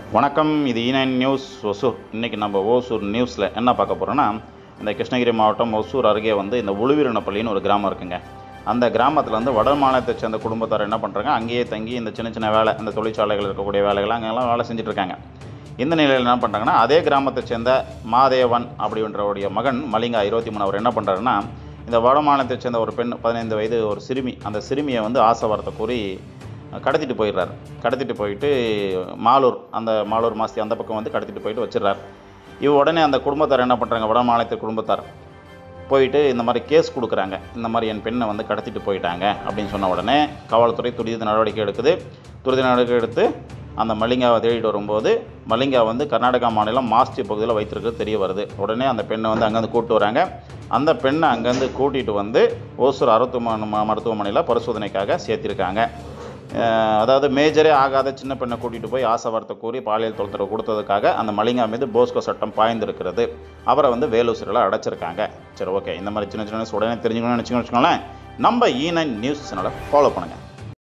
வணக்கம் இது இ nine news Hosur இன்றைக்கி நம்ம ஓசூர் நியூஸில் என்ன பார்க்க போகிறோன்னா இந்த கிருஷ்ணகிரி மாவட்டம் ஒசூர் அருகே வந்து இந்த உளுவீரணப்பள்ளின்னு ஒரு கிராமம் இருக்குங்க அந்த கிராமத்தில் வந்து வட மாநிலத்தை சேர்ந்த குடும்பத்தார் என்ன பண்ணுறாங்க அங்கேயே தங்கி இந்த சின்ன சின்ன வேலை இந்த தொழிற்சாலைகள் இருக்கக்கூடிய வேலைகள் அங்கெல்லாம் வேலை செஞ்சுட்டு இருக்காங்க இந்த நிலையில் என்ன பண்ணுறாங்கன்னா அதே கிராமத்தை சேர்ந்த மாதேவன் அப்படின்றவருடைய மகன் மலிங்கா இருபத்தி மூணு அவர் என்ன பண்ணுறாருன்னா இந்த வட மாநிலத்தை சேர்ந்த ஒரு பெண் பதினைந்து வயது ஒரு சிறுமி அந்த சிறுமியை வந்து ஆசை வார்த்தை கூறி கடத்திட்டு போயிடுறாரு கடத்திட்டு போயிட்டு மாலூர் அந்த மாலூர் மாஸ்தி அந்த பக்கம் வந்து கடத்திட்டு போயிட்டு வச்சிடுறாரு இவ உடனே அந்த குடும்பத்தார் என்ன பண்ணுறாங்க வட மாநிலத்து குடும்பத்தார் போயிட்டு இந்த மாதிரி கேஸ் கொடுக்குறாங்க இந்த மாதிரி என் பெண்ணை வந்து கடத்திட்டு போயிட்டாங்க அப்படின்னு சொன்ன உடனே காவல்துறை துரித நடவடிக்கை எடுக்குது துரித நடவடிக்கை எடுத்து அந்த மலிங்காவை தேடிட்டு வரும்போது மலிங்கா வந்து கர்நாடகா மாநிலம் மாஸ்டி பகுதியில் வைத்திருக்கிறது தெரிய வருது உடனே அந்த பெண்ணை வந்து அங்கேருந்து கூப்பிட்டு வராங்க அந்த பெண்ணை அங்கேருந்து கூட்டிகிட்டு வந்து ஓசூர் அரசு மருத்துவமனையில் பரிசோதனைக்காக சேர்த்திருக்காங்க அஹ் அதாவது மேஜரே ஆகாத சின்ன பெண்ணை கூட்டிகிட்டு போய் ஆசை வார்த்தை கூறி பாலியல் தொந்தரவு கொடுத்ததுக்காக அந்த மலிங்கா மீது போஸ்கோ சட்டம் பாய்ந்திருக்கிறது அவரை வந்து வேலூர் சிறையில் அடைச்சிருக்காங்க சரி ஓகே இந்த மாதிரி சின்ன சின்ன news உடனே தெரிஞ்சுக்கணும்னு நினச்சிக்கணும் வச்சுக்கோங்களேன் நம்ம இ நைன் நியூஸ் சேனலை ஃபாலோ பண்ணுங்கள்